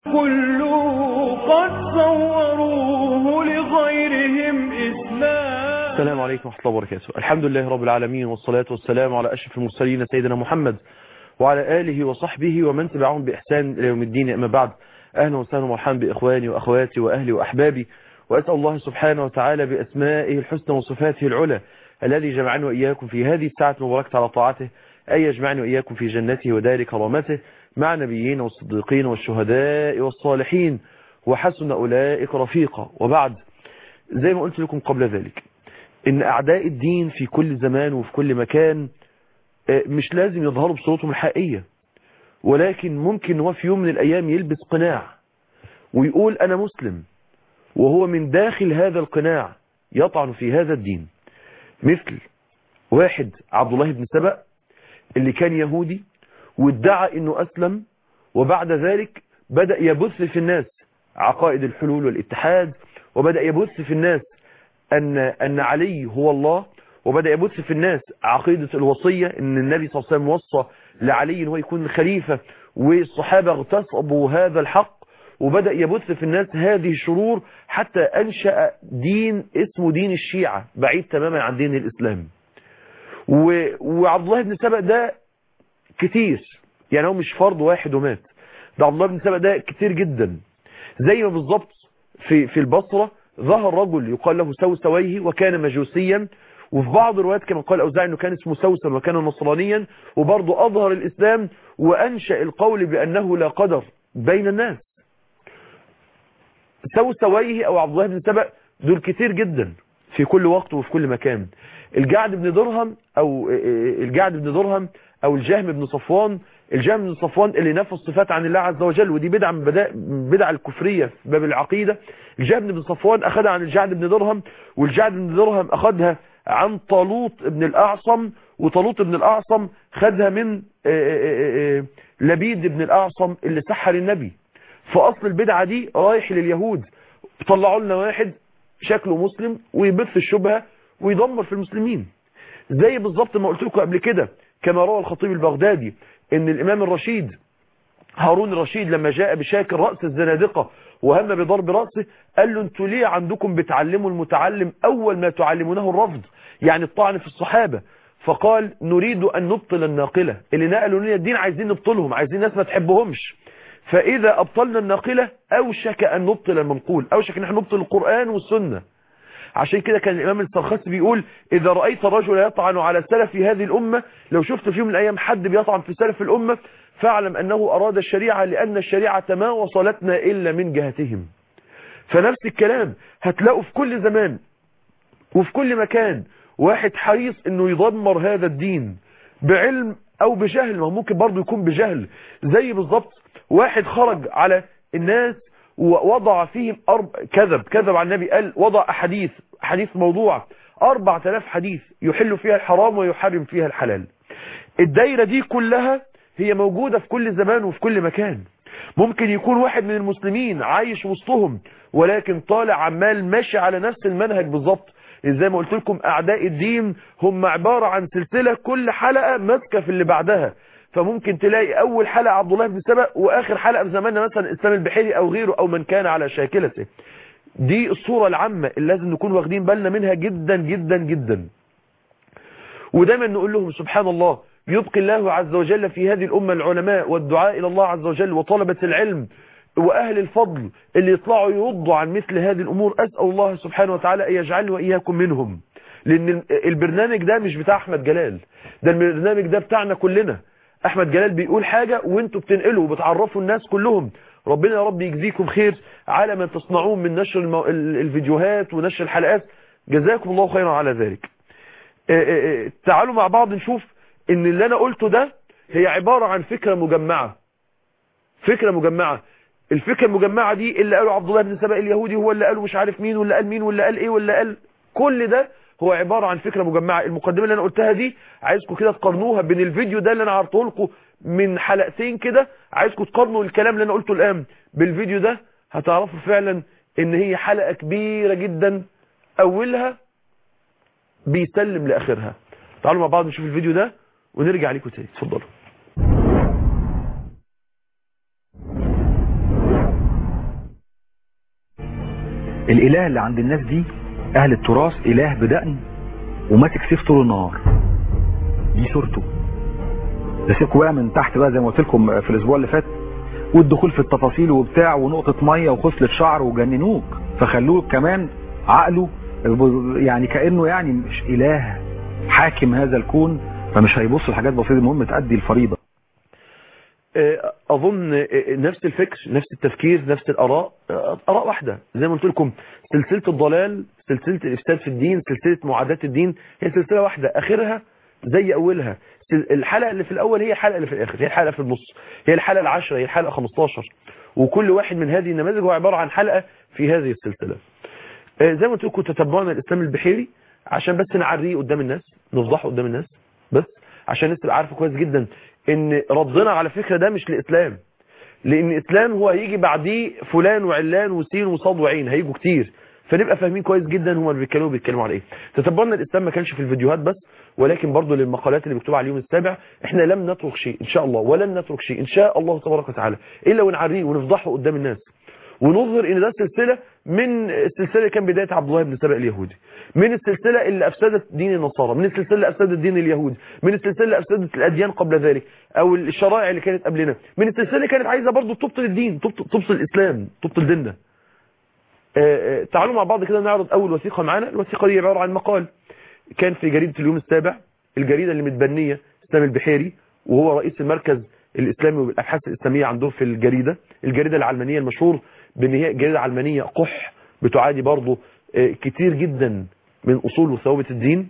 كله قد صوروه لغيرهم إسلام السلام عليكم ورحمة الله وبركاته الحمد لله رب العالمين والصلاة والسلام على أشرف المرسلين سيدنا محمد وعلى آله وصحبه ومن تبعهم بإحسان إلى يوم الدين أما بعد أهلا وسهلا ومرحبا بإخواني وأخواتي وأهلي وأحبابي وأسأل الله سبحانه وتعالى بأسمائه الحسنى وصفاته العلى الذي جمعني وإياكم في هذه الساعة المباركة على طاعته أن يجمعني وإياكم في جنته ودار كرامته مع نبيين والصديقين والشهداء والصالحين وحسن أولئك رفيقا وبعد زي ما قلت لكم قبل ذلك إن أعداء الدين في كل زمان وفي كل مكان مش لازم يظهروا بصورتهم الحقيقية ولكن ممكن هو في يوم من الأيام يلبس قناع ويقول أنا مسلم وهو من داخل هذا القناع يطعن في هذا الدين مثل واحد عبد الله بن سبأ اللي كان يهودي وادعى انه اسلم وبعد ذلك بدأ يبث في الناس عقائد الحلول والاتحاد وبدأ يبث في الناس ان, أن علي هو الله وبدأ يبث في الناس عقيدة الوصية ان النبي صلى الله عليه وسلم وصى لعلي ان هو يكون خليفة والصحابة اغتصبوا هذا الحق وبدأ يبث في الناس هذه الشرور حتى أنشأ دين اسمه دين الشيعة بعيد تماما عن دين الإسلام و... وعبد الله بن سبأ ده كتير يعني هو مش فرد واحد ومات ده عبد الله بن سبأ ده كتير جدا زي ما بالظبط في في البصرة ظهر رجل يقال له سوسويه وكان مجوسيا وفي بعض الروايات كما قال أوزاعي أنه كان اسمه سوسن وكان نصرانيا وبرضه أظهر الإسلام وأنشأ القول بأنه لا قدر بين الناس سوسويه أو عبد الله بن سبأ دول كتير جدا في كل وقت وفي كل مكان الجعد بن درهم أو الجعد بن درهم أو الجهم بن صفوان الجهم بن صفوان اللي نفى الصفات عن الله عز وجل ودي بدعة من بدع الكفرية في باب العقيدة الجهم بن صفوان أخذها عن الجعد بن درهم والجعد بن درهم أخذها عن طالوت بن الأعصم وطالوت بن الأعصم خدها من لبيد بن الأعصم اللي سحر النبي فأصل البدعة دي رايح لليهود طلعوا لنا واحد شكله مسلم ويبث الشبهة ويدمر في المسلمين زي بالظبط ما قلت لكم قبل كده كما روى الخطيب البغدادي ان الامام الرشيد هارون الرشيد لما جاء بشاكل رأس الزنادقة وهم بضرب رأسه قال له انتوا ليه عندكم بتعلموا المتعلم اول ما تعلمونه الرفض يعني الطعن في الصحابة فقال نريد ان نبطل الناقلة اللي نقلوا لنا الدين عايزين نبطلهم عايزين ناس ما تحبهمش فاذا ابطلنا الناقلة اوشك ان نبطل المنقول اوشك ان احنا نبطل القرآن والسنة عشان كده كان الإمام السرخسي بيقول إذا رأيت الرجل يطعن على سلف هذه الأمة لو شفت في يوم من الأيام حد بيطعن في سلف الأمة فاعلم أنه أراد الشريعة لأن الشريعة ما وصلتنا إلا من جهتهم فنفس الكلام هتلاقوا في كل زمان وفي كل مكان واحد حريص أنه يدمر هذا الدين بعلم أو بجهل ما ممكن برضه يكون بجهل زي بالظبط واحد خرج على الناس ووضع فيهم أرب... كذب كذب عن النبي قال وضع أحاديث حديث موضوع 4000 حديث يحل فيها الحرام ويحرم فيها الحلال الدايرة دي كلها هي موجودة في كل زمان وفي كل مكان ممكن يكون واحد من المسلمين عايش وسطهم ولكن طالع عمال ماشي على نفس المنهج بالظبط زي ما قلت لكم أعداء الدين هم عبارة عن سلسلة كل حلقة ماسكة في اللي بعدها فممكن تلاقي اول حلقة عبد الله بن سبأ واخر حلقة في زماننا مثلا اسلام البحيري او غيره او من كان على شاكلته دي الصورة العامة اللي لازم نكون واخدين بالنا منها جدا جدا جدا ودايما نقول لهم سبحان الله يبقي الله عز وجل في هذه الأمة العلماء والدعاء إلى الله عز وجل وطلبة العلم وأهل الفضل اللي يطلعوا يردوا عن مثل هذه الأمور أسأل الله سبحانه وتعالى أن يجعلني وإياكم منهم لأن البرنامج ده مش بتاع أحمد جلال ده البرنامج ده بتاعنا كلنا احمد جلال بيقول حاجة وانتوا بتنقلوا وبتعرفوا الناس كلهم ربنا يا رب يجزيكم خير على ما تصنعون من نشر المو... الفيديوهات ونشر الحلقات جزاكم الله خيرا على ذلك اه اه تعالوا مع بعض نشوف ان اللي انا قلته ده هي عبارة عن فكرة مجمعة فكرة مجمعة الفكرة المجمعة دي اللي قالوا عبد الله بن سبأ اليهودي هو اللي قالوا مش عارف مين واللي قال مين واللي قال ايه واللي قال كل ده هو عبارة عن فكرة مجمعة المقدمة اللي انا قلتها دي عايزكم كده تقارنوها بين الفيديو ده اللي انا عرضته لكم من حلقتين كده عايزكم تقارنوا الكلام اللي انا قلته الان بالفيديو ده هتعرفوا فعلا ان هي حلقة كبيرة جدا اولها بيسلم لاخرها تعالوا مع بعض نشوف الفيديو ده ونرجع لكم تاني اتفضلوا الاله اللي عند الناس دي اهل التراث اله بدقن وماسك سيف طول النهار دي صورته ده سيبكوا بقى من تحت بقى زي ما قلت لكم في الاسبوع اللي فات والدخول في التفاصيل وبتاع ونقطة مية وخصلة شعر وجننوك فخلوه كمان عقله يعني كأنه يعني مش اله حاكم هذا الكون فمش هيبص لحاجات بسيطة المهم تأدي الفريضة اظن نفس الفكر نفس التفكير نفس الاراء اراء واحدة زي ما قلت لكم سلسلة الضلال سلسلة الافساد في الدين سلسلة معاداة الدين هي سلسلة واحدة اخرها زي اولها الحلقة اللي في الاول هي الحلقة اللي في الاخر هي الحلقة في النص هي الحلقة العشرة هي الحلقة 15 وكل واحد من هذه النماذج هو عبارة عن حلقة في هذه السلسلة زي ما قلت لكم تتبعنا الاسلام البحيري عشان بس نعريه قدام الناس نفضحه قدام الناس بس عشان الناس تبقى عارفه كويس جدا ان ردنا على فكرة ده مش لإسلام لان الاسلام هو هيجي بعديه فلان وعلان وسين وصاد وعين هيجوا كتير فنبقى فاهمين كويس جدا هم بيتكلموا بيتكلموا على ايه تتبعنا الاسلام ما كانش في الفيديوهات بس ولكن برضو للمقالات اللي مكتوبه على اليوم السابع احنا لم نترك شيء ان شاء الله ولن نترك شيء ان شاء الله تبارك وتعالى الا ونعريه ونفضحه قدام الناس ونظهر ان ده سلسلة من السلسلة اللي كان بداية عبد الله بن سبأ اليهودي من السلسلة اللي افسدت دين النصارى من السلسلة اللي افسدت دين اليهود من السلسلة اللي افسدت الاديان قبل ذلك او الشرائع اللي كانت قبلنا من السلسلة اللي كانت عايزة برضو تبطل الدين تبطل الاسلام تبطل ديننا تعالوا مع بعض كده نعرض اول وثيقة معانا الوثيقة دي عبارة عن مقال كان في جريدة اليوم السابع الجريدة اللي متبنية اسلام البحيري وهو رئيس المركز الاسلامي والابحاث الاسلامية عندهم في الجريدة الجريدة العلمانية المشهور بان هي جريدة علمانية قح بتعادي برضو كتير جدا من اصول وثوابت الدين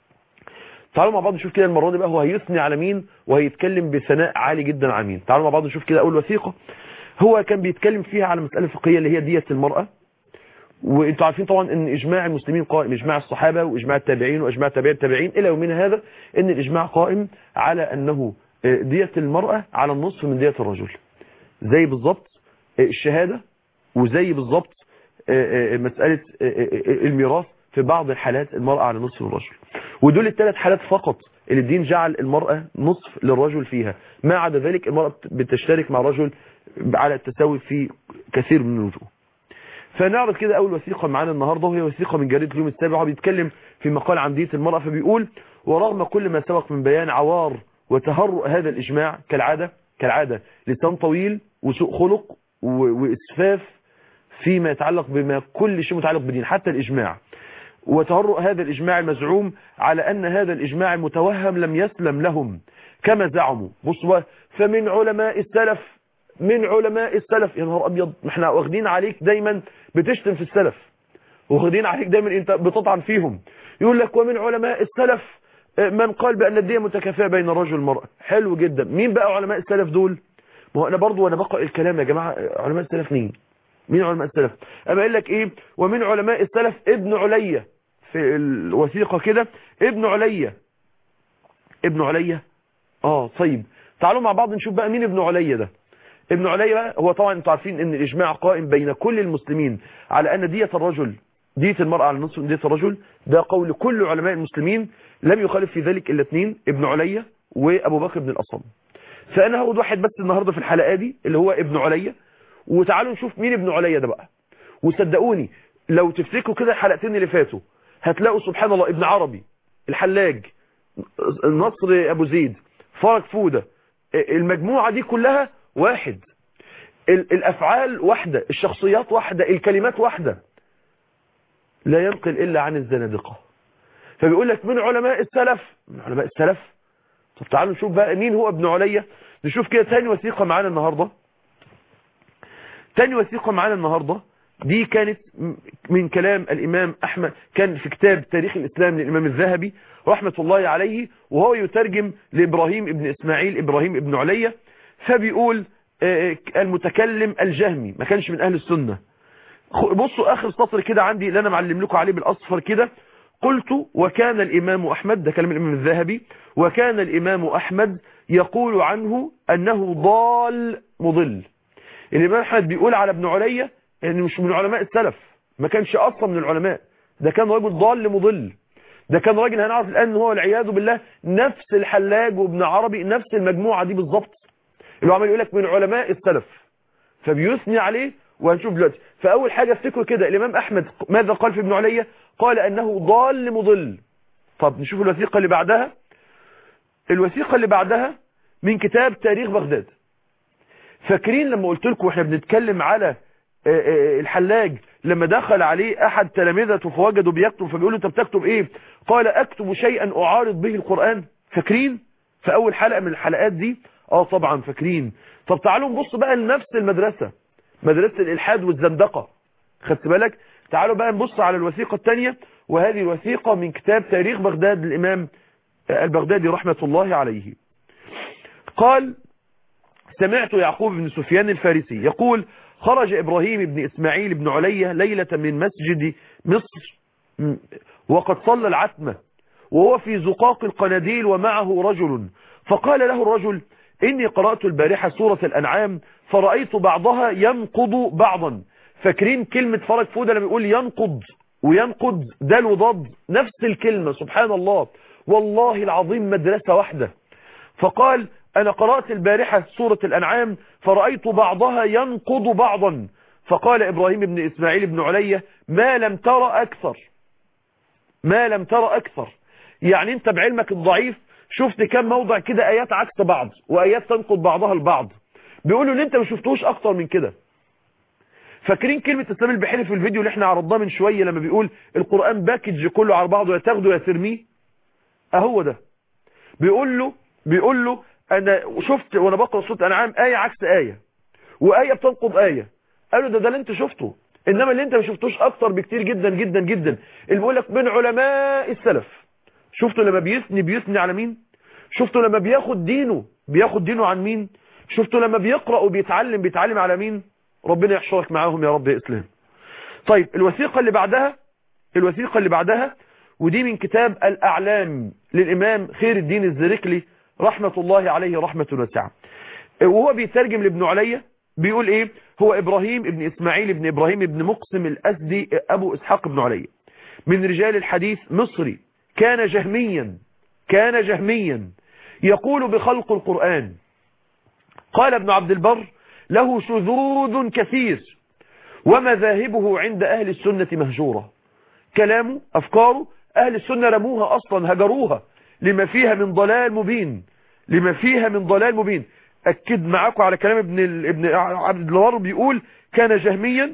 تعالوا مع بعض نشوف كده المرة دي بقى هو هيثني على مين وهيتكلم بثناء عالي جدا على مين تعالوا مع بعض نشوف كده اول وثيقة هو كان بيتكلم فيها على مسألة فقهية اللي هي دية المرأة وانتوا عارفين طبعا ان اجماع المسلمين قائم اجماع الصحابة واجماع التابعين واجماع تابعين التابعين الى يومنا هذا ان الاجماع قائم على انه دية المرأة على النصف من دية الرجل زي بالظبط الشهادة وزي بالظبط مسألة الميراث في بعض الحالات المرأة على نصف الرجل ودول الثلاث حالات فقط اللي الدين جعل المرأة نصف للرجل فيها ما عدا ذلك المرأة بتشترك مع الرجل على التساوي في كثير من الوجوه فنعرض كده اول وثيقة معانا النهاردة وهي وثيقة من جريدة اليوم السابع وهو بيتكلم في مقال عن دية المرأة فبيقول ورغم كل ما سبق من بيان عوار وتهرؤ هذا الإجماع كالعادة كالعادة لسان طويل وسوء خلق وإسفاف فيما يتعلق بما كل شيء متعلق بالدين حتى الإجماع وتهرؤ هذا الإجماع المزعوم على أن هذا الإجماع المتوهم لم يسلم لهم كما زعموا بصوا فمن علماء السلف من علماء السلف يا نهار أبيض احنا واخدين عليك دايما بتشتم في السلف واخدين عليك دايما انت بتطعن فيهم يقول لك ومن علماء السلف من قال بأن الدية متكافئة بين الرجل والمرأة حلو جدا مين بقى علماء السلف دول ما هو انا برضو وانا بقرأ الكلام يا جماعة علماء السلف مين مين علماء السلف اما قال لك ايه ومن علماء السلف ابن علية في الوثيقة كده ابن علية ابن علية اه طيب تعالوا مع بعض نشوف بقى مين ابن علية ده ابن علية هو طبعا انتوا عارفين ان الاجماع قائم بين كل المسلمين على ان دية الرجل دية المرأة على نصف دية الرجل ده قول كل علماء المسلمين لم يخالف في ذلك الا اثنين ابن علية وابو بكر بن الاصم فانا هاخد واحد بس النهاردة في الحلقة دي اللي هو ابن علية وتعالوا نشوف مين ابن علية ده بقى وصدقوني لو تفتكروا كده الحلقتين اللي فاتوا هتلاقوا سبحان الله ابن عربي الحلاج نصر ابو زيد فرج فودة المجموعة دي كلها واحد الافعال واحدة الشخصيات واحدة الكلمات واحدة لا ينقل الا عن الزنادقة فبيقول لك من علماء السلف من علماء السلف طب تعالوا نشوف بقى مين هو ابن علية نشوف كده تاني وثيقة معانا النهاردة تاني وثيقة معانا النهاردة دي كانت من كلام الإمام أحمد كان في كتاب تاريخ الإسلام للإمام الذهبي رحمة الله عليه وهو يترجم لإبراهيم ابن إسماعيل إبراهيم ابن علية فبيقول المتكلم الجهمي ما كانش من أهل السنة بصوا آخر سطر كده عندي اللي أنا معلم لكم عليه بالأصفر كده قلت وكان الإمام أحمد ده كلام الإمام الذهبي وكان الإمام أحمد يقول عنه أنه ضال مضل الإمام أحمد بيقول على ابن علية يعني مش من علماء السلف ما كانش أصلا من العلماء ده كان راجل ضال مضل ده كان راجل هنعرف الآن هو والعياذ بالله نفس الحلاج وابن عربي نفس المجموعة دي بالظبط اللي هو عمال يقول لك من علماء السلف فبيثني عليه وهنشوف دلوقتي فاول حاجه افتكروا كده الامام احمد ماذا قال في ابن علية قال انه ضال مضل طب نشوف الوثيقه اللي بعدها الوثيقه اللي بعدها من كتاب تاريخ بغداد فاكرين لما قلت لكم واحنا بنتكلم على الحلاج لما دخل عليه احد تلامذته فوجده بيكتب فبيقول له انت بتكتب ايه قال اكتب شيئا اعارض به القرآن فاكرين في اول حلقة من الحلقات دي اه طبعا فاكرين طب تعالوا نبص بقى لنفس المدرسة مدرسة الالحاد والزندقة خدت بالك تعالوا بقى نبص على الوثيقة الثانية وهذه الوثيقة من كتاب تاريخ بغداد للامام البغدادي رحمة الله عليه قال سمعت يعقوب بن سفيان الفارسي يقول خرج إبراهيم بن إسماعيل بن علية ليلة من مسجد مصر وقد صلى العتمة وهو في زقاق القناديل ومعه رجل فقال له الرجل إني قرأت البارحة سورة الأنعام فرأيت بعضها ينقض بعضا فاكرين كلمة فرج فودة لما يقول ينقض وينقض دال وضاد نفس الكلمة سبحان الله والله العظيم مدرسة واحدة فقال أنا قرأت البارحة سورة الأنعام فرأيت بعضها ينقض بعضا فقال إبراهيم بن إسماعيل بن علية ما لم ترى أكثر ما لم ترى أكثر يعني أنت بعلمك الضعيف شفت كم موضع كده آيات عكس بعض وآيات تنقض بعضها البعض بيقولوا ان انت ما شفتوش اكتر من كده فاكرين كلمة اسلام البحيري في الفيديو اللي احنا عرضناه من شوية لما بيقول القرآن باكج كله على بعضه يا تاخده يا ترميه اهو ده بيقول له بيقول له انا شفت وانا بقرا سوره انعام ايه عكس ايه وايه بتنقض ايه قالوا ده ده اللي انت شفته انما اللي انت ما شفتوش اكتر بكتير جدا جدا جدا اللي بيقول لك من علماء السلف شفتوا لما بيثني بيثني على مين شفتوا لما بياخد دينه بياخد دينه عن مين شفتوا لما بيقرا وبيتعلم بيتعلم على مين ربنا يحشرك معاهم يا رب يا اسلام طيب الوثيقه اللي بعدها الوثيقه اللي بعدها ودي من كتاب الاعلام للامام خير الدين الزركلي رحمة الله عليه رحمة واسعة وهو بيترجم لابن عليا بيقول ايه هو ابراهيم ابن اسماعيل ابن ابراهيم ابن مقسم الاسدي ابو اسحاق بن عليا من رجال الحديث مصري كان جهميا كان جهميا يقول بخلق القرآن قال ابن عبد البر له شذوذ كثير ومذاهبه عند اهل السنة مهجورة كلامه افكاره اهل السنة رموها اصلا هجروها لما فيها من ضلال مبين لما فيها من ضلال مبين أكد معاكم على كلام ابن ال... ابن عبد البر بيقول كان جهميا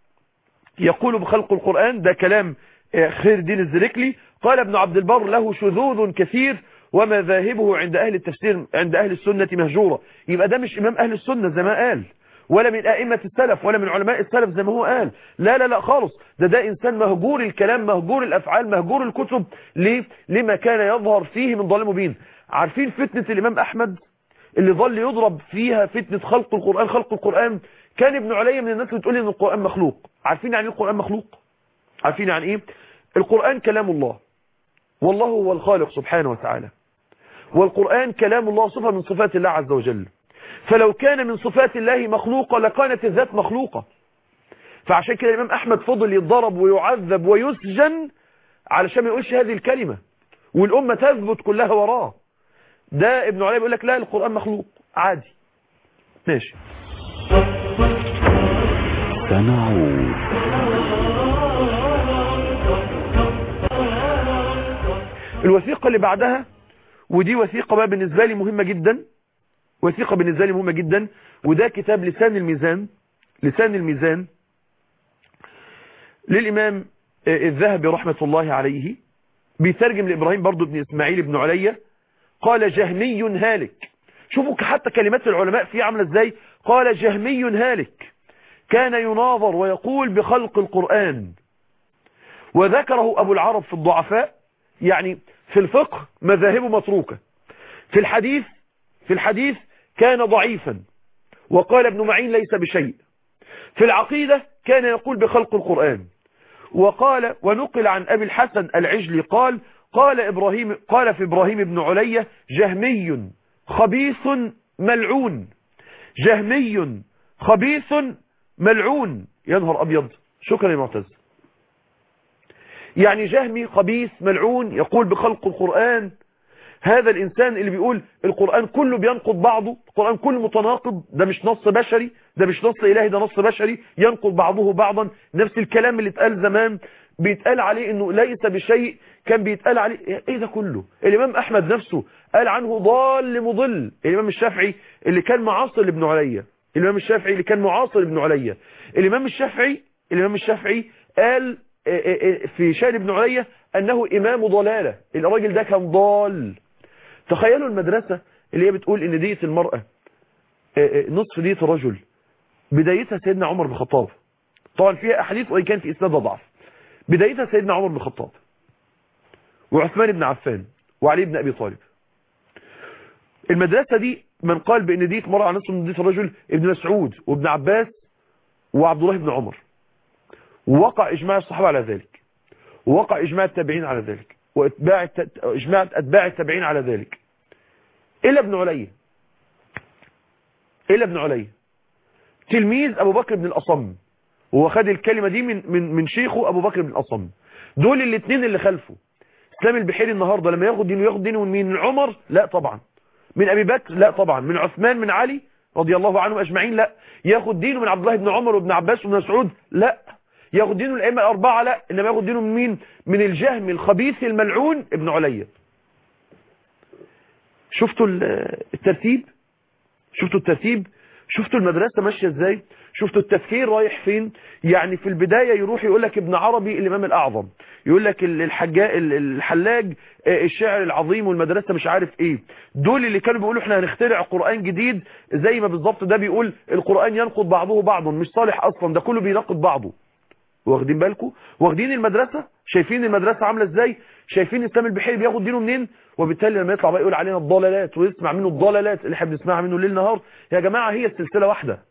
يقول بخلق القرآن ده كلام خير الدين الزركلي قال ابن عبد البر له شذوذ كثير ومذاهبه عند أهل التفسير عند أهل السنة مهجورة يبقى ده مش إمام أهل السنة زي ما قال ولا من أئمة السلف ولا من علماء السلف زي ما هو قال لا لا لا خالص ده ده إنسان مهجور الكلام مهجور الأفعال مهجور الكتب ليه لما كان يظهر فيه من ضلال مبين عارفين فتنة الإمام أحمد اللي ظل يضرب فيها فتنة خلق القرآن خلق القرآن كان ابن علي من الناس اللي تقول ان القرآن مخلوق عارفين يعني ايه القرآن مخلوق عارفين يعني ايه القرآن كلام الله والله هو الخالق سبحانه وتعالى والقرآن كلام الله صفة من صفات الله عز وجل فلو كان من صفات الله مخلوقة لكانت الذات مخلوقة فعشان كده الإمام أحمد فضل يتضرب ويعذب ويسجن علشان ما يقولش هذه الكلمة والأمة تثبت كلها وراه ده ابن علي بيقول لك لا القرآن مخلوق عادي ماشي سنعود الوثيقة اللي بعدها ودي وثيقة بقى بالنسبة لي مهمة جدا وثيقة بالنسبة لي مهمة جدا وده كتاب لسان الميزان لسان الميزان للإمام الذهبي رحمة الله عليه بيترجم لإبراهيم برضو بن إسماعيل بن عليا قال جهمي هالك شوفوا حتى كلمات العلماء فيه عاملة ازاي قال جهمي هالك كان يناظر ويقول بخلق القرآن وذكره أبو العرب في الضعفاء يعني في الفقه مذاهبه متروكة في الحديث في الحديث كان ضعيفا وقال ابن معين ليس بشيء في العقيدة كان يقول بخلق القرآن وقال ونقل عن أبي الحسن العجلي قال قال إبراهيم قال في إبراهيم بن علية جهمي خبيث ملعون جهمي خبيث ملعون يا نهار أبيض شكرا يا معتز يعني جهمي خبيث ملعون يقول بخلق القرآن هذا الإنسان اللي بيقول القرآن كله بينقض بعضه القرآن كله متناقض ده مش نص بشري ده مش نص إلهي ده نص بشري ينقض بعضه بعضا نفس الكلام اللي اتقال زمان بيتقال عليه انه ليس بشيء كان بيتقال عليه ايه ده كله الامام احمد نفسه قال عنه ضال مضل الامام الشافعي اللي كان معاصر لابن عليا الامام الشافعي اللي كان معاصر لابن عليا الامام الشافعي الامام الشافعي قال في شان ابن عليا انه امام ضلالة الراجل ده كان ضال تخيلوا المدرسة اللي هي بتقول ان دية المرأة نصف دية الرجل بدايتها سيدنا عمر بن الخطاب طبعا فيها احاديث وان كان في اسنادها ضعف بدايتها سيدنا عمر بن الخطاب وعثمان بن عفان وعلي بن ابي طالب المدرسة دي من قال بان دية المرأة على نصف من دية الرجل ابن مسعود وابن عباس وعبد الله بن عمر ووقع إجماع الصحابة على ذلك ووقع إجماع التابعين على ذلك وإتباع الت... إجماع أتباع التابعين على ذلك إلا ابن علي إلا ابن علي تلميذ أبو بكر بن الأصم هو خد الكلمة دي من من من شيخه أبو بكر بن الأصم دول الاثنين اللي خلفه اسلام البحيري النهاردة لما ياخد دينه ياخد دينه من مين من عمر لا طبعا من أبي بكر لا طبعا من عثمان من علي رضي الله عنهم أجمعين لا ياخد دينه من عبد الله بن عمر وابن عباس وابن مسعود لا ياخد دينه الأئمة الأربعة لا إنما ياخد دينه من مين من الجهم الخبيث الملعون ابن علي شفتوا الترتيب شفتوا الترتيب شفتوا المدرسة ماشية ازاي شفتوا التفكير رايح فين يعني في البداية يروح يقول لك ابن عربي الإمام الأعظم يقول لك الحجاء الحلاج الشاعر العظيم والمدرسة مش عارف ايه دول اللي كانوا بيقولوا احنا هنخترع قرآن جديد زي ما بالظبط ده بيقول القرآن ينقض بعضه بعضا مش صالح أصلا ده كله بينقض بعضه واخدين بالكم واخدين المدرسة شايفين المدرسة عاملة ازاي شايفين اسلام البحيري بياخد دينه منين وبالتالي لما يطلع بقى يقول علينا الضلالات ويسمع منه الضلالات اللي احنا بنسمعها منه ليل نهار يا جماعة هي السلسلة واحدة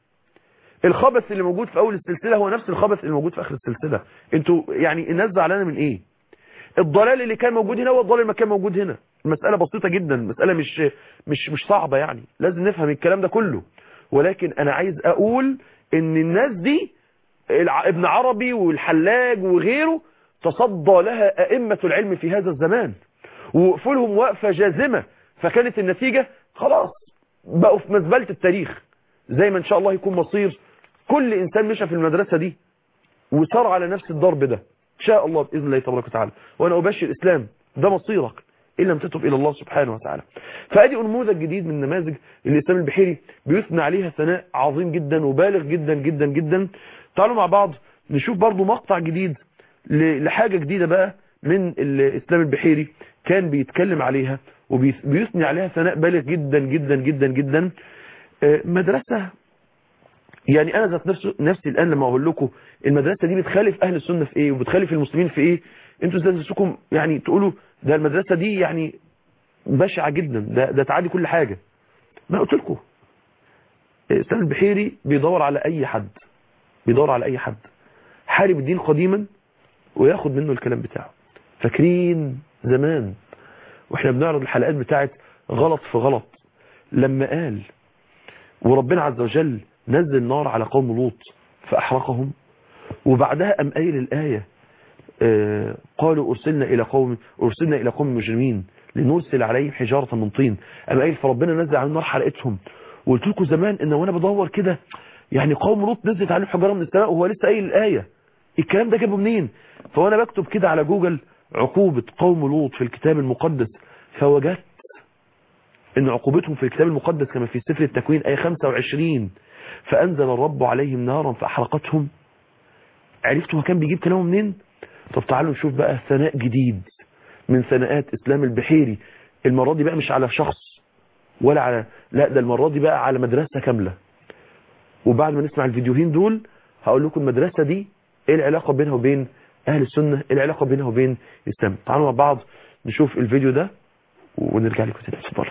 الخبث اللي موجود في اول السلسلة هو نفس الخبث اللي موجود في اخر السلسلة انتوا يعني الناس زعلانه من ايه الضلال اللي كان موجود هنا هو الضلال اللي كان موجود هنا المسألة بسيطة جدا المسألة مش مش مش صعبة يعني لازم نفهم الكلام ده كله ولكن انا عايز اقول ان الناس دي ابن عربي والحلاج وغيره تصدى لها أئمة العلم في هذا الزمان ووقفوا وقفة جازمة فكانت النتيجة خلاص بقوا في مزبلة التاريخ زي ما ان شاء الله يكون مصير كل انسان مشى في المدرسة دي وصار على نفس الضرب ده ان شاء الله بإذن الله تبارك وتعالى وانا ابشر الاسلام ده مصيرك إن لم تتب إلى الله سبحانه وتعالى فأدي نموذج جديد من نماذج الإسلام البحيري بيثنى عليها ثناء عظيم جدا وبالغ جدا جدا جدا تعالوا مع بعض نشوف برضو مقطع جديد لحاجة جديدة بقى من الإسلام البحيري كان بيتكلم عليها وبيثني عليها ثناء بالغ جدا جدا جدا جدا مدرسة يعني أنا ذات نفسي, نفسي الآن لما أقول لكم المدرسة دي بتخالف أهل السنة في إيه وبتخالف المسلمين في إيه أنتوا ازاي نفسكم يعني تقولوا ده المدرسة دي يعني بشعة جدا ده, ده تعادي كل حاجة ما قلت لكم الإسلام البحيري بيدور على أي حد بيدور على أي حد حارب الدين قديما وياخد منه الكلام بتاعه فاكرين زمان واحنا بنعرض الحلقات بتاعت غلط في غلط لما قال وربنا عز وجل نزل نار على قوم لوط فأحرقهم وبعدها أم قايل الآية آه قالوا أرسلنا إلى قوم أرسلنا إلى قوم مجرمين لنرسل عليهم حجارة من طين أم قايل فربنا نزل عليهم نار حرقتهم وقلت لكم زمان إن وأنا بدور كده يعني قوم لوط نزلت عليهم حجارة من السماء وهو لسه قايل الآية الكلام ده جابه منين فوانا بكتب كده على جوجل عقوبة قوم لوط في الكتاب المقدس فوجدت ان عقوبتهم في الكتاب المقدس كما في سفر التكوين آية 25 فأنزل الرب عليهم نارا فأحرقتهم عرفتوا هو كان بيجيب كلامه منين طب تعالوا نشوف بقى ثناء جديد من ثناءات إسلام البحيري المرة دي بقى مش على شخص ولا على لا ده المرة دي بقى على مدرسة كاملة وبعد ما نسمع الفيديوهين دول هقول لكم المدرسة دي ايه العلاقة بينها وبين اهل السنة ايه العلاقة بينها وبين الاسلام تعالوا مع بعض نشوف الفيديو ده ونرجع لكم تاني اتفضلوا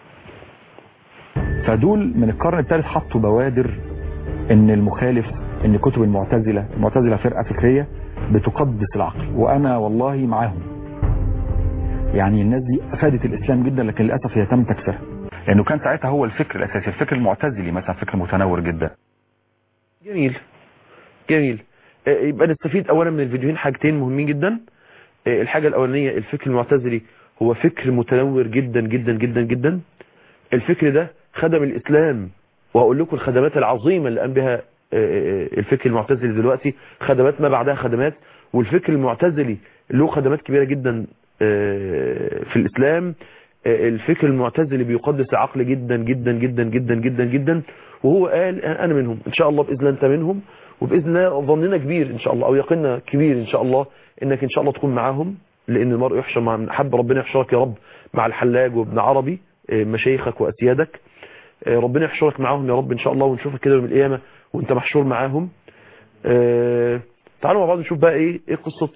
فدول من القرن الثالث حطوا بوادر ان المخالف ان كتب المعتزلة المعتزلة فرقة فكرية بتقدس العقل وانا والله معاهم يعني الناس دي افادت الاسلام جدا لكن للاسف هي تم تكسيرها لانه كان ساعتها هو الفكر الاساسي الفكر المعتزلي مثلا فكر متنور جدا جميل جميل يبقى نستفيد اولا من الفيديوهين حاجتين مهمين جدا الحاجة الاولانية الفكر المعتزلي هو فكر متنور جدا جدا جدا جدا الفكر ده خدم الإسلام وهقول لكم الخدمات العظيمة اللي قام بها الفكر المعتزلي دلوقتي خدمات ما بعدها خدمات والفكر المعتزلي له خدمات كبيرة جدا في الإسلام الفكر المعتزلي بيقدس العقل جدا جدا جدا جدا جدا جدا وهو قال أنا منهم إن شاء الله بإذن الله أنت منهم وبإذن الله ظننا كبير إن شاء الله أو يقيننا كبير إن شاء الله إنك إن شاء الله تكون معاهم لأن المرء يحشر مع حب ربنا يحشرك يا رب مع الحلاج وابن عربي مشايخك وأسيادك ربنا يحشرك معاهم يا رب إن شاء الله ونشوفك كده يوم القيامة وانت محشور معاهم تعالوا مع بعض نشوف بقى ايه ايه قصة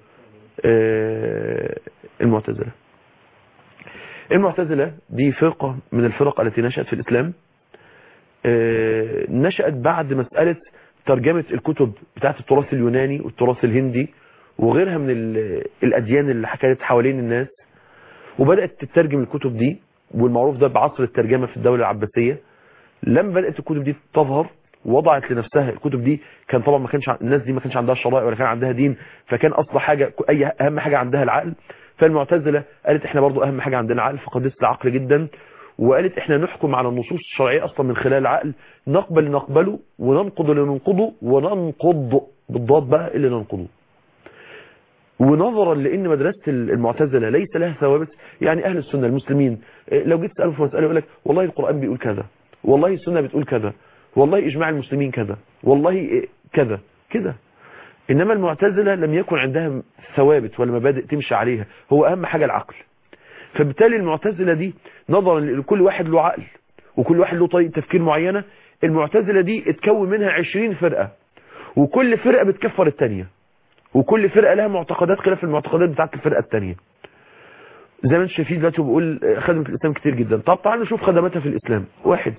المعتزلة المعتزلة دي فرقة من الفرق التي نشأت في الإسلام نشأت بعد مسألة ترجمة الكتب بتاعت التراث اليوناني والتراث الهندي وغيرها من الأديان اللي حكاية حوالين الناس وبدأت تترجم الكتب دي والمعروف ده بعصر الترجمة في الدولة العباسية لما بدأت الكتب دي تظهر وضعت لنفسها الكتب دي كان طبعا ما كانش الناس دي ما كانش عندها شرائع ولا كان عندها دين فكان اصل حاجة اي اهم حاجة عندها العقل فالمعتزلة قالت احنا برضو اهم حاجة عندنا العقل فقدست العقل جدا وقالت احنا نحكم على النصوص الشرعية اصلا من خلال العقل نقبل نقبله وننقض اللي ننقضه وننقض بالضاد بقى اللي ننقضه ونظرا لان مدرسة المعتزلة ليس لها ثوابت يعني اهل السنة المسلمين لو جيت تسأله في مسألة يقول لك والله القرآن بيقول كذا والله السنة بتقول كذا والله إجماع المسلمين كذا والله كذا كده إنما المعتزلة لم يكن عندها ثوابت ولا مبادئ تمشي عليها هو أهم حاجة العقل فبالتالي المعتزلة دي نظرا لكل واحد له عقل وكل واحد له طريقة تفكير معينة المعتزلة دي اتكون منها 20 فرقة وكل فرقة بتكفر التانية وكل فرقة لها معتقدات خلاف المعتقدات بتاعت الفرقة التانية زي ما انت شايفين دلوقتي بقول خدمة الإسلام كتير جدا طب تعالوا نشوف خدماتها في الإسلام واحد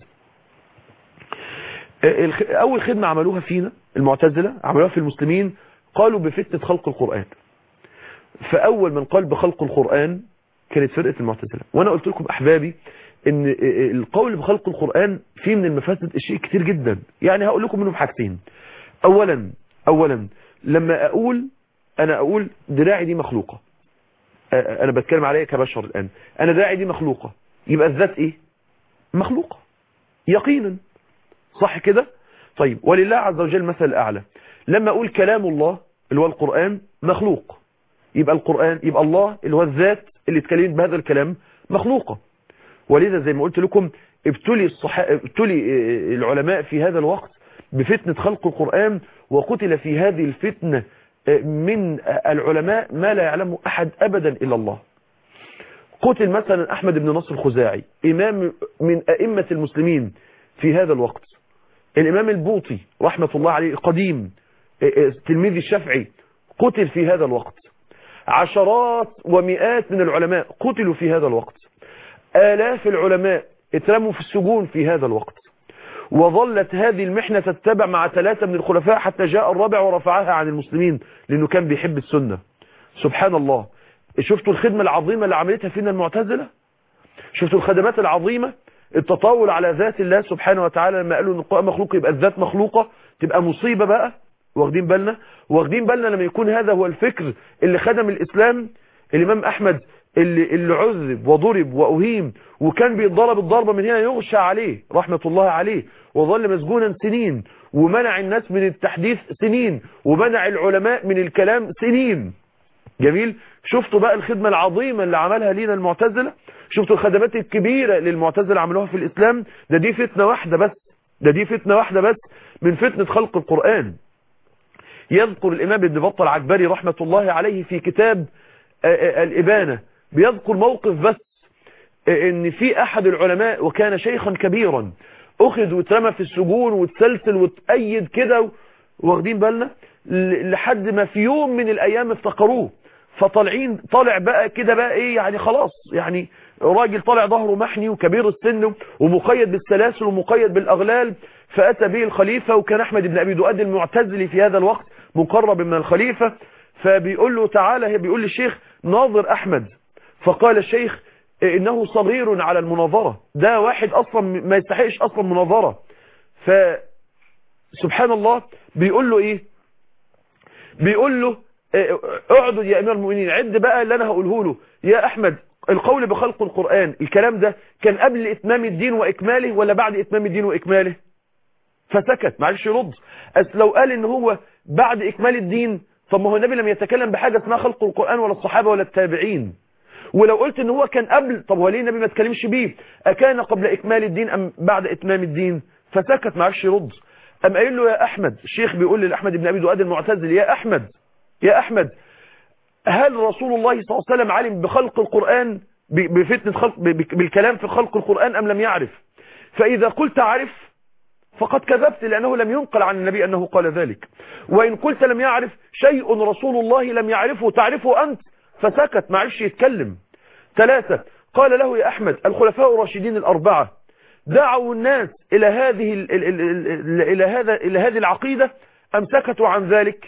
اول خدمة عملوها فينا المعتزلة عملوها في المسلمين قالوا بفتنة خلق القرآن فاول من قال بخلق القرآن كانت فرقة المعتزلة وانا قلت لكم احبابي ان القول بخلق القرآن فيه من المفاسد اشياء كتير جدا يعني هقول لكم منهم حاجتين اولا اولا لما اقول انا اقول دراعي دي مخلوقة انا بتكلم عليها كبشر الان انا دراعي دي مخلوقة يبقى الذات ايه مخلوقة يقينا صح كده طيب ولله عز وجل مثل الأعلى لما أقول كلام الله اللي هو القرآن مخلوق يبقى القرآن يبقى الله اللي هو الذات اللي اتكلمت بهذا الكلام مخلوقة ولذا زي ما قلت لكم ابتلي, الصح... ابتلي العلماء في هذا الوقت بفتنة خلق القرآن وقتل في هذه الفتنة من العلماء ما لا يعلمه أحد أبدا إلا الله قتل مثلا أحمد بن نصر الخزاعي إمام من أئمة المسلمين في هذا الوقت الإمام البوطي رحمة الله عليه قديم تلميذ الشافعي قتل في هذا الوقت عشرات ومئات من العلماء قتلوا في هذا الوقت آلاف العلماء اترموا في السجون في هذا الوقت وظلت هذه المحنة تتبع مع ثلاثة من الخلفاء حتى جاء الرابع ورفعها عن المسلمين لأنه كان بيحب السنة سبحان الله شفتوا الخدمة العظيمة اللي عملتها فينا المعتزلة شفتوا الخدمات العظيمة التطاول على ذات الله سبحانه وتعالى لما قالوا ان القرآن مخلوق يبقى الذات مخلوقة تبقى مصيبة بقى واخدين بالنا واخدين بالنا لما يكون هذا هو الفكر اللي خدم الإسلام الإمام أحمد اللي, اللي عذب وضرب وأهيم وكان بيتضرب الضربة من هنا يغشى عليه رحمة الله عليه وظل مسجونا سنين ومنع الناس من التحديث سنين ومنع العلماء من الكلام سنين جميل شفتوا بقى الخدمة العظيمة اللي عملها لينا المعتزلة شفتوا الخدمات الكبيرة اللي المعتزلة عملوها في الإسلام ده دي فتنة واحدة بس ده دي فتنة واحدة بس من فتنة خلق القرآن يذكر الإمام ابن بطة العجبري رحمة الله عليه في كتاب الإبانة بيذكر موقف بس ان في احد العلماء وكان شيخا كبيرا اخذ واترمى في السجون واتسلسل واتأيد كده واخدين بالنا لحد ما في يوم من الايام افتقروه فطالعين طالع بقى كده بقى ايه يعني خلاص يعني راجل طالع ظهره محني وكبير السن ومقيد بالسلاسل ومقيد بالاغلال فاتى به الخليفة وكان احمد بن ابي دؤاد المعتزلي في هذا الوقت مقرب من الخليفة فبيقول له تعالى بيقول للشيخ ناظر احمد فقال الشيخ انه صغير على المناظرة ده واحد اصلا ما يستحقش اصلا مناظرة ف سبحان الله بيقول له ايه بيقول له اعدد يا امير المؤمنين عد بقى اللي انا هقوله له يا احمد القول بخلق القرآن الكلام ده كان قبل إتمام الدين وإكماله ولا بعد إتمام الدين وإكماله فسكت معلش يرد أس لو قال إن هو بعد إكمال الدين طب ما هو النبي لم يتكلم بحاجة اسمها خلق القرآن ولا الصحابة ولا التابعين ولو قلت ان هو كان قبل طب هو ليه النبي ما تكلمش بيه أكان قبل إكمال الدين أم بعد إتمام الدين فسكت معلش يرد أم قايل له يا أحمد الشيخ بيقول لأحمد بن أبي دؤاد المعتزل يا أحمد يا أحمد هل رسول الله صلى الله عليه وسلم علم بخلق القرآن بفتنة خلق بالكلام في خلق القرآن أم لم يعرف فإذا قلت عرف فقد كذبت لأنه لم ينقل عن النبي أنه قال ذلك وإن قلت لم يعرف شيء رسول الله لم يعرفه تعرفه أنت فسكت معلش يتكلم ثلاثة قال له يا أحمد الخلفاء الراشدين الأربعة دعوا الناس إلى هذه ال ال ال إلى هذا إلى هذه العقيدة أم سكتوا عن ذلك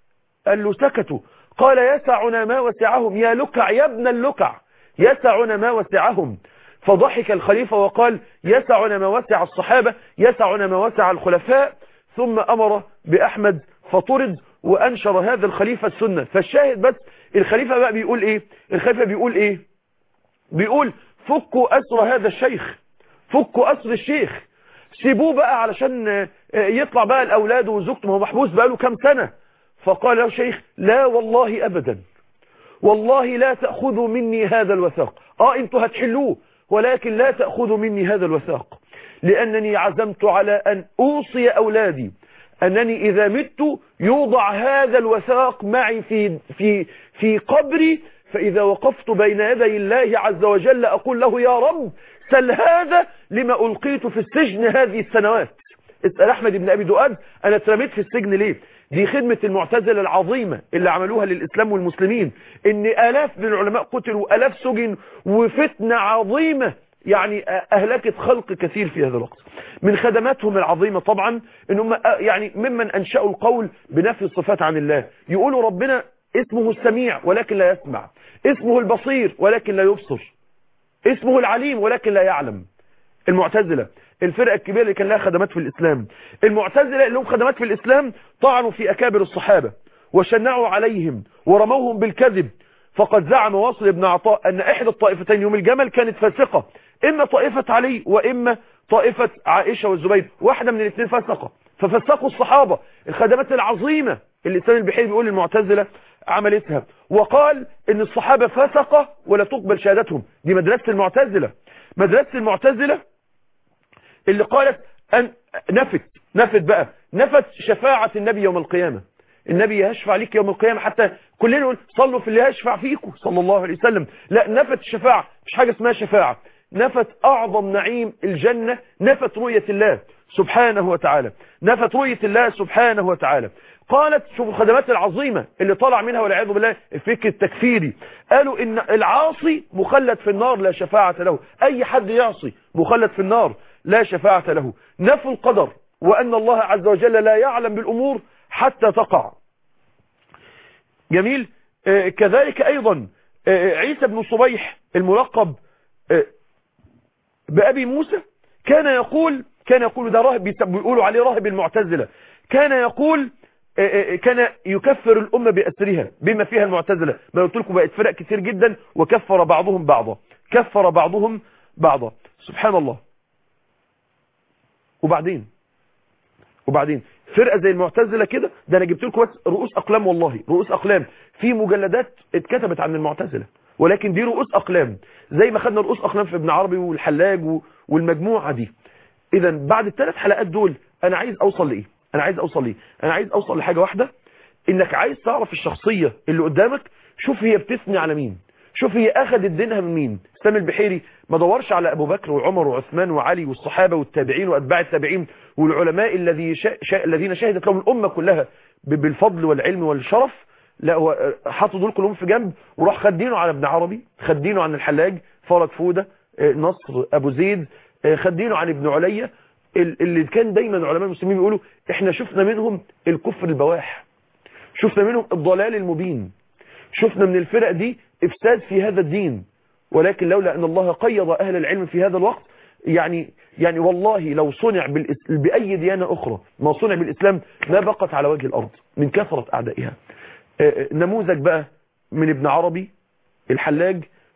قال له سكتوا قال يسعنا ما وسعهم يا لكع يا ابن اللكع يسعنا ما وسعهم فضحك الخليفة وقال يسعنا ما وسع الصحابة يسعنا ما وسع الخلفاء ثم أمر بأحمد فطرد وأنشر هذا الخليفة السنة فالشاهد بس الخليفة بقى بيقول إيه الخليفة بيقول إيه بيقول فكوا أسر هذا الشيخ فكوا أسر الشيخ سيبوه بقى علشان يطلع بقى الأولاد وزوجته ما هو محبوس بقى له كام سنة فقال له شيخ لا والله أبدا والله لا تأخذوا مني هذا الوثاق آه انتوا هتحلوه ولكن لا تأخذوا مني هذا الوثاق لأنني عزمت على أن أوصي أولادي أنني إذا مت يوضع هذا الوثاق معي في, في, في قبري فإذا وقفت بين يدي الله عز وجل أقول له يا رب سل هذا لما ألقيت في السجن هذه السنوات اسأل أحمد بن أبي دؤاد أنا اترميت في السجن ليه دي خدمة المعتزلة العظيمة اللي عملوها للإسلام والمسلمين إن آلاف من العلماء قتلوا آلاف سجن وفتنة عظيمة يعني أهلكت خلق كثير في هذا الوقت من خدماتهم العظيمة طبعا إنهم يعني ممن أنشأوا القول بنفي الصفات عن الله يقولوا ربنا اسمه السميع ولكن لا يسمع اسمه البصير ولكن لا يبصر اسمه العليم ولكن لا يعلم المعتزلة الفرقة الكبيرة اللي كان لها خدمات في الإسلام المعتزلة اللي هم خدمات في الإسلام طعنوا في أكابر الصحابة وشنعوا عليهم ورموهم بالكذب فقد زعم واصل بن عطاء أن إحدى الطائفتين يوم الجمل كانت فاسقة إما طائفة علي وإما طائفة عائشة والزبير واحدة من الاثنين فسقة ففسقوا الصحابة الخدمات العظيمة اللي الإنسان البحير بيقول المعتزلة عملتها وقال ان الصحابة فسقة ولا تقبل شهادتهم دي مدرسة المعتزلة مدرسة المعتزلة اللي قالت أن نفت نفت بقى نفت شفاعة النبي يوم القيامة النبي يشفع ليك يوم القيامة حتى كلنا نقول صلوا في اللي يشفع فيكم صلى الله عليه وسلم لا نفت الشفاعة مش حاجة اسمها شفاعة نفت أعظم نعيم الجنة نفت رؤية الله سبحانه وتعالى نفت رؤية الله سبحانه وتعالى قالت شوف الخدمات العظيمة اللي طلع منها والعياذ بالله الفكر التكفيري قالوا ان العاصي مخلد في النار لا شفاعة له اي حد يعصي مخلد في النار لا شفاعة له نفوا القدر وان الله عز وجل لا يعلم بالامور حتى تقع جميل آه كذلك ايضا آه عيسى بن صبيح الملقب آه بأبي موسى كان يقول كان يقول ده راهب بيقولوا عليه راهب المعتزلة كان يقول كان يكفر الأمة بأسرها بما فيها المعتزلة ما قلت لكم بقت فرق كتير جدا وكفر بعضهم بعضا كفر بعضهم بعضا سبحان الله وبعدين وبعدين فرقة زي المعتزلة كده ده انا جبت لكم بس رؤوس اقلام والله رؤوس اقلام في مجلدات اتكتبت عن المعتزلة ولكن دي رؤوس اقلام زي ما خدنا رؤوس اقلام في ابن عربي والحلاج والمجموعة دي اذا بعد الثلاث حلقات دول انا عايز اوصل لايه انا عايز اوصل ليه انا عايز اوصل لحاجة واحدة انك عايز تعرف الشخصية اللي قدامك شوف هي بتثني على مين شوف هي اخذت دينها من مين سامي البحيري ما دورش على ابو بكر وعمر وعثمان وعلي والصحابة والتابعين واتباع التابعين والعلماء الذي شا... شا... الذين شهدت لهم الامة كلها بالفضل والعلم والشرف لا هو حطوا دول كلهم في جنب وراح خد دينه على ابن عربي خد دينه عن الحلاج فرج فودة نصر ابو زيد خد دينه عن ابن عليا اللي كان دايما علماء المسلمين بيقولوا احنا شفنا منهم الكفر البواح شفنا منهم الضلال المبين شفنا من الفرق دي افساد في هذا الدين ولكن لولا ان الله قيض اهل العلم في هذا الوقت يعني يعني والله لو صنع بالإس... باي ديانه اخرى ما صنع بالاسلام ما بقت على وجه الارض من كثره اعدائها نموذج بقى من ابن عربي الحلاج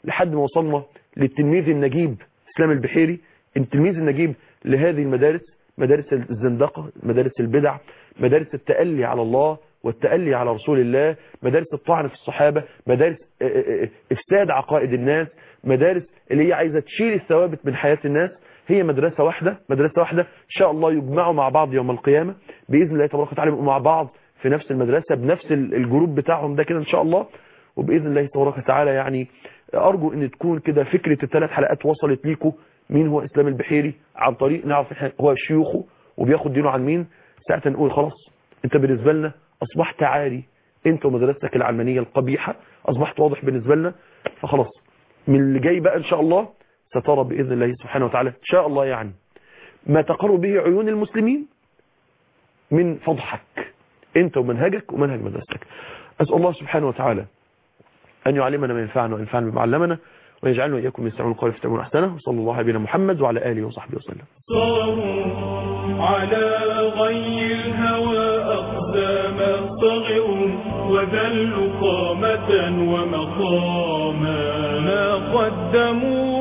لحد ما وصلنا للتلميذ النجيب اسلام البحيري التلميذ النجيب لهذه المدارس مدارس الزندقة مدارس البدع مدارس التألي على الله والتألي على رسول الله مدارس الطعن في الصحابة مدارس اه اه اه افساد عقائد الناس مدارس اللي هي عايزة تشيل الثوابت من حياة الناس هي مدرسة واحدة مدرسة واحدة ان شاء الله يجمعوا مع بعض يوم القيامة بإذن الله تبارك وتعالى يبقوا مع بعض في نفس المدرسة بنفس الجروب بتاعهم ده كده ان شاء الله وبإذن الله تبارك وتعالى يعني أرجو أن تكون كده فكرة الثلاث حلقات وصلت ليكم مين هو إسلام البحيري عن طريق نعرف هو شيوخه وبياخد دينه عن مين ساعة نقول خلاص انت بالنسبة لنا أصبحت عاري انت ومدرستك العلمانية القبيحة أصبحت واضح بالنسبة لنا فخلاص من اللي جاي بقى إن شاء الله سترى بإذن الله سبحانه وتعالى إن شاء الله يعني ما تقر به عيون المسلمين من فضحك انت ومنهجك ومنهج مدرستك أسأل الله سبحانه وتعالى أن يعلمنا ما ينفعنا وينفعنا بما علمنا ويجعلنا وإياكم من يستمعون القول فيتبعون أحسنه وصلى الله على نبينا محمد وعلى آله وصحبه وسلم صاروا على غي الهوى أقدام صغروا وذلوا قامة ومقاما ما قدموا